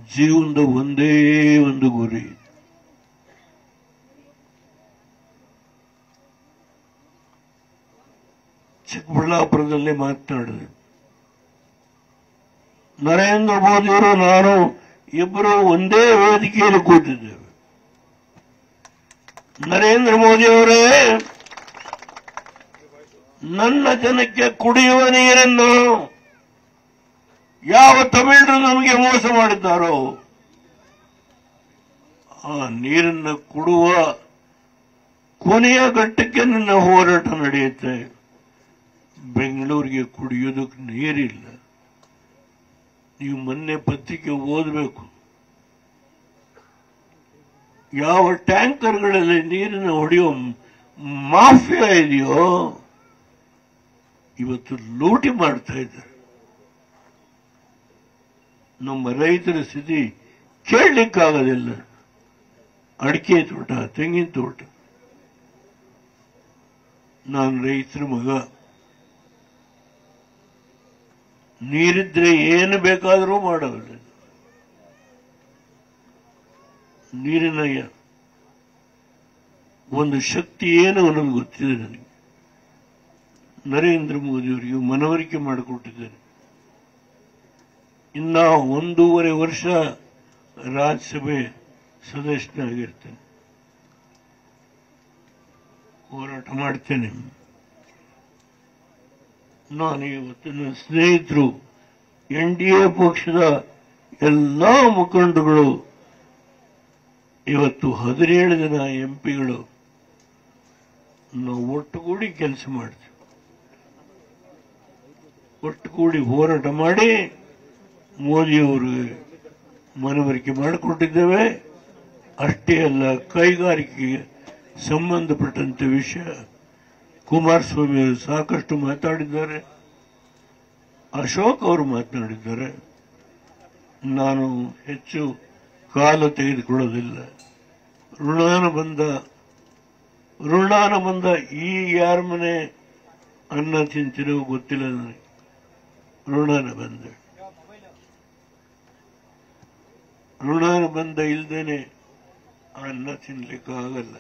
ಜೀವನದ ಒಂದೇ ಒಂದು ಗುರಿ ಚಿಕ್ಕಬಳ್ಳಾಪುರದಲ್ಲಿ ಮಾತನಾಡಿದೆ ನರೇಂದ್ರ ಮೋದಿಯವರು ನಾನು ಇಬ್ಬರು ಒಂದೇ ವೇದಿಕೆಯಲ್ಲಿ ಕೂತಿದ್ದೇವೆ ನರೇಂದ್ರ ಮೋದಿಯವರೇ ನನ್ನ ಜನಕ್ಕೆ ಕುಡಿಯುವ ನೀರನ್ನು ಯಾವ ತಮಿಳರು ನಮಗೆ ಮೋಸ ಮಾಡಿದ್ದಾರೋ ಆ ನೀರನ್ನು ಕೊಡುವ ಕೊನೆಯ ಘಟ್ಟಕ್ಕೆ ನನ್ನ ಹೋರಾಟ ನಡೆಯುತ್ತೆ ಬೆಂಗಳೂರಿಗೆ ಕುಡಿಯೋದಕ್ಕೆ ನೀರಿಲ್ಲ ನೀವು ಮೊನ್ನೆ ಪತ್ರಿಕೆ ಓದಬೇಕು ಯಾವ ಟ್ಯಾಂಕರ್ಗಳಲ್ಲಿ ನೀರನ್ನು ಹೊಡೆಯೋ ಮಾಫಿಯಾ ಇದೆಯೋ ಇವತ್ತು ಲೂಟಿ ಮಾಡ್ತಾ ಇದ್ದಾರೆ ನಮ್ಮ ರೈತರ ಸ್ಥಿತಿ ಕೇಳಲಿಕ್ಕಾಗೋದಿಲ್ಲ ಅಡಿಕೆ ತೋಟ ತೆಂಗಿನ ತೋಟ ನಾನು ರೈತರ ಮಗ ನೀರಿದ್ರೆ ಏನು ಬೇಕಾದರೂ ಮಾಡಬಲ್ಲ ನೀರಿನ ಯ- ಒಂದು ಶಕ್ತಿ ಏನು ಅನ್ನೋದು ಗೊತ್ತಿದೆ ನನಗೆ ನರೇಂದ್ರ ಮೋದಿಯವರಿಗೆ ಮನವರಿಕೆ ಮಾಡಿಕೊಟ್ಟಿದ್ದೇನೆ ಇನ್ನ ಒಂದೂವರೆ ವರ್ಷ ರಾಜ್ಯಸಭೆ ಸದಸ್ಯನಾಗಿರ್ತೇನೆ ಹೋರಾಟ ಮಾಡ್ತೇನೆ ನಾನು ಇವತ್ತು ನನ್ನ ಸ್ನೇಹಿತರು ಎನ್ ಡಿ ಎ ಪಕ್ಷದ ಎಲ್ಲ ಮುಖಂಡರುಗಳು ಇವತ್ತು ಹದಿನೇಳು ಜನ ಎಂಪಿಗಳು ನಾವು ಒಟ್ಟುಗೂಡಿ ಕೆಲಸ ಮಾಡ್ತೀವಿ ಒಟ್ಟುಗೂಡಿ ಹೋರಾಟ ಮಾಡಿ ಮೋದಿಯವರಿಗೆ ಮನವರಿಕೆ ಮಾಡಿಕೊಟ್ಟಿದ್ದೇವೆ ಅಷ್ಟೇ ಅಲ್ಲ ಕೈಗಾರಿಕೆಗೆ ಸಂಬಂಧಪಟ್ಟಂತೆ ವಿಷಯ ಕುಮಾರಸ್ವಾಮಿ ಅವರು ಸಾಕಷ್ಟು ಮಾತಾಡಿದ್ದಾರೆ ಅಶೋಕ್ ಅವರು ಮಾತನಾಡಿದ್ದಾರೆ ನಾನು ಹೆಚ್ಚು ಕಾಲ ತೆಗೆದುಕೊಳ್ಳೋದಿಲ್ಲ ಋಣಾನ ಬಂದ ಋಣಾನ ಬಂದ ಈ ಯಾರ ಮನೆ ಅನ್ನ ತಿಂತಿರೋ ಗೊತ್ತಿಲ್ಲ ನನಗೆ ಋಣಾನ ಬಂದ ಋಣಾನ ಬಂದ ಇಲ್ದೇನೆ ಅನ್ನ ತಿನ್ಲಿಕ್ಕೆ ಆಗಲ್ಲ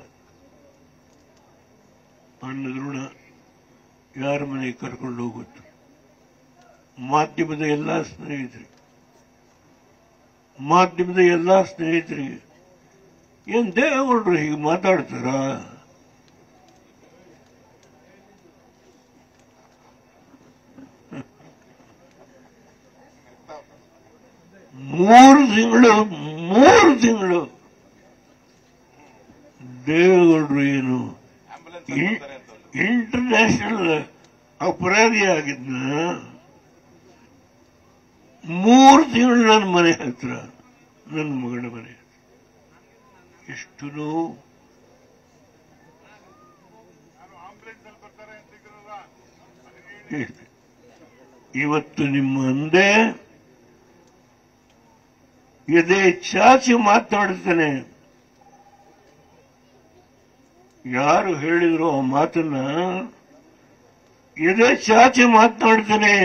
ಅನ್ನದ ಋಣ ಯಾರ ಮನೆಗೆ ಕರ್ಕೊಂಡು ಹೋಗುತ್ತೆ ಮಾಧ್ಯಮದ ಎಲ್ಲ ಸ್ನೇಹಿತರಿಗೆ ಮಾಧ್ಯಮದ ಎಲ್ಲ ಸ್ನೇಹಿತರಿಗೆ ಏನ್ ದೇವೇಗೌಡರು ಹೀಗೆ ಮಾತಾಡ್ತಾರ ಮೂರು ತಿಂಗಳು ಮೂರು ತಿಂಗಳು ದೇವೇಗೌಡರು ಏನು ಇ- ಇಂಟರ್ನ್ಯಾಷನಲ್ ಅಪರಾಧಿ ಆಗಿದ್ನ ಮೂರು ತಿಂಗಳು ನನ್ನ ಮನೆ ಹತ್ರ ನನ್ನ ಮಗನ ಮನೆ ಹತ್ರ ಎಷ್ಟು ನೋವು ಹೇಳ್ದೆ. ಇವತ್ತು ನಿಮ್ಮ ಅಂದೆ ಎದೆ ಚಾಚಿ ಮಾತನಾಡುತ್ತಾನೆ ಯಾರು ಹೇಳಿದ್ರು ಆ ಮಾತನ್ನ ಎದೆ ಚಾಚಿ ಮಾತನಾಡ್ತಾನೆ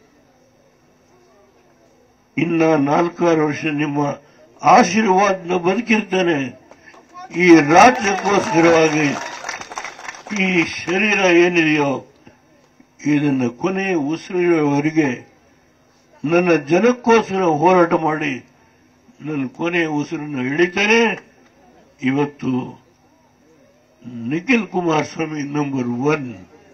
ಇನ್ನ ನಾಲ್ಕಾರು ವರ್ಷ ನಿಮ್ಮ ಆಶೀರ್ವಾದನ ಬದುಕಿರ್ತಾನೆ ಈ ರಾಜ್ಯಕ್ಕೋಸ್ಕರವಾಗಿ ಈ ಶರೀರ ಏನಿದೆಯೋ ಇದನ್ನ ಕೊನೆ ಉಸಿರಿರುವವರೆಗೆ ನನ್ನ ಜನಕ್ಕೋಸ್ಕರ ಹೋರಾಟ ಮಾಡಿ ನನ್ನ ಕೊನೆ ಉಸಿರನ್ನು ಹಿಡಿತೇನೆ ಇವತ್ತು ನಿಖಿಲ್ ಕುಮಾರಸ್ವಾಮಿ ನಂಬರ್ ಒನ್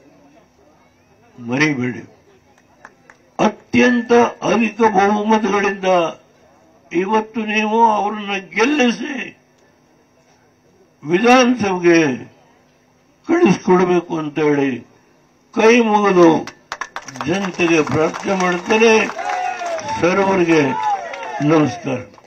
ಮರಿಬೇಡಿ ಅತ್ಯಂತ ಅಧಿಕ ಬಹುಮತಗಳಿಂದ ಇವತ್ತು ನೀವು ಅವರನ್ನ ಗೆಲ್ಲಿಸಿ ವಿಧಾನಸಭೆಗೆ ಕಳಿಸ್ಕೊಡ್ಬೇಕು ಅಂತ ಹೇಳಿ ಕೈ ಮುಗಿದು ಜನತೆಗೆ ಪ್ರಾರ್ಥನೆ ಮಾಡುತ್ತೇನೆ ಸರ್ವರಿಗೆ ನಮಸ್ಕಾರ